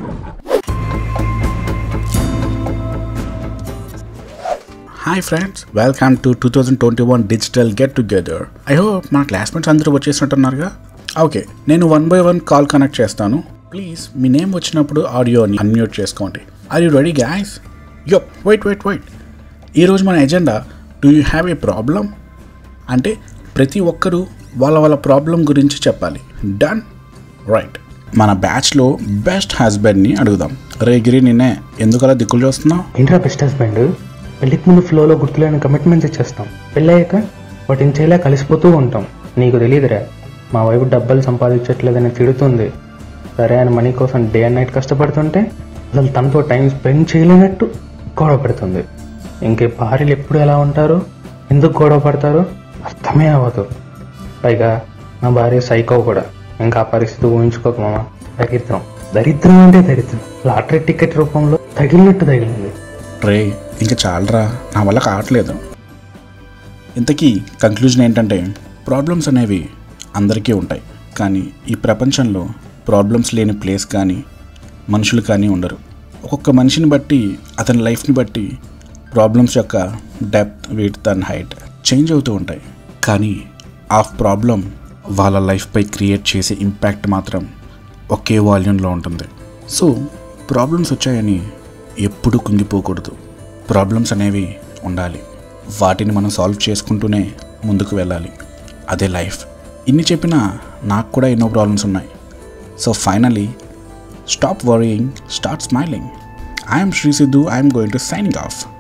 hi friends welcome to two thousand twenty one digital get together I hope మన classmates అందరూ వచ్చేసినట్టున్నారుగా okay నేను one by one call connect చేస్తాను please మీ name వచ్చినప్పుడు ఆడియోని అన్మ్యూట్ చేసుకోండి are you ready guys yo wait wait wait ఈరోజు మన agenda do you have a problem అంటే ప్రతి ఒక్కరూ వాళ్ళ వాళ్ళ ప్రాబ్లం గురించి చెప్పాలి డన్ రైట్ మన బ్యాచ్లో బెస్ట్ హస్బెండ్ని అడుగుదాం రే గిరి నిన్నే ఎందుకలా దిక్కులు చూస్తున్నావు ఏంట్రా బెస్ట్ హస్బెండ్ పెళ్లికి ముందు ఫ్లోలో గుర్తులేని కమిట్మెంట్స్ ఇచ్చేస్తాం పెళ్ళయ్యాక వాటిని చేయలే కలిసిపోతూ ఉంటాం నీకు తెలియదురా మా వైపు డబ్బులు సంపాదించట్లేదని తిడుతుంది సరే అని మనీ కోసం డే అండ్ నైట్ కష్టపడుతుంటే అసలు తనతో టైం స్పెండ్ చేయలేనట్టు గొడవ పెడుతుంది ఇంకే భార్యలు ఎప్పుడు ఎలా ఉంటారు ఎందుకు గొడవ పడతారు అర్థమే అవ్వదు పైగా నా భార్య సైకో కూడా ఇంకా ఆ పరిస్థితి ఊహించుకోక మామ దరిద్రం దరిద్రం అంటే దరిద్రం లాటరీ టికెట్ రూపంలో తగిలినట్టు తగిలింది రే ఇంకా చాలరా నా వల్ల కావట్లేదు ఇంతకీ కంక్లూజన్ ఏంటంటే ప్రాబ్లమ్స్ అనేవి అందరికీ ఉంటాయి కానీ ఈ ప్రపంచంలో ప్రాబ్లమ్స్ లేని ప్లేస్ కానీ మనుషులు కానీ ఉండరు ఒక్కొక్క మనిషిని బట్టి అతని లైఫ్ని బట్టి ప్రాబ్లమ్స్ యొక్క depth width and height change అవుతూ ఉంటాయి కానీ ఆ ప్రాబ్లం వాళ్ళ లైఫ్పై క్రియేట్ చేసే ఇంపాక్ట్ మాత్రం ఒకే వాల్యూమ్లో ఉంటుంది సో ప్రాబ్లమ్స్ వచ్చాయని ఎప్పుడూ కుంగిపోకూడదు ప్రాబ్లమ్స్ అనేవి ఉండాలి వాటిని మనం సాల్వ్ చేసుకుంటూనే ముందుకు వెళ్ళాలి అదే లైఫ్ ఇన్ని చెప్పినా నాకు కూడా ఎన్నో ప్రాబ్లమ్స్ ఉన్నాయి so finally stop worrying start smiling I'm Shri Siddhu I'm going to signing of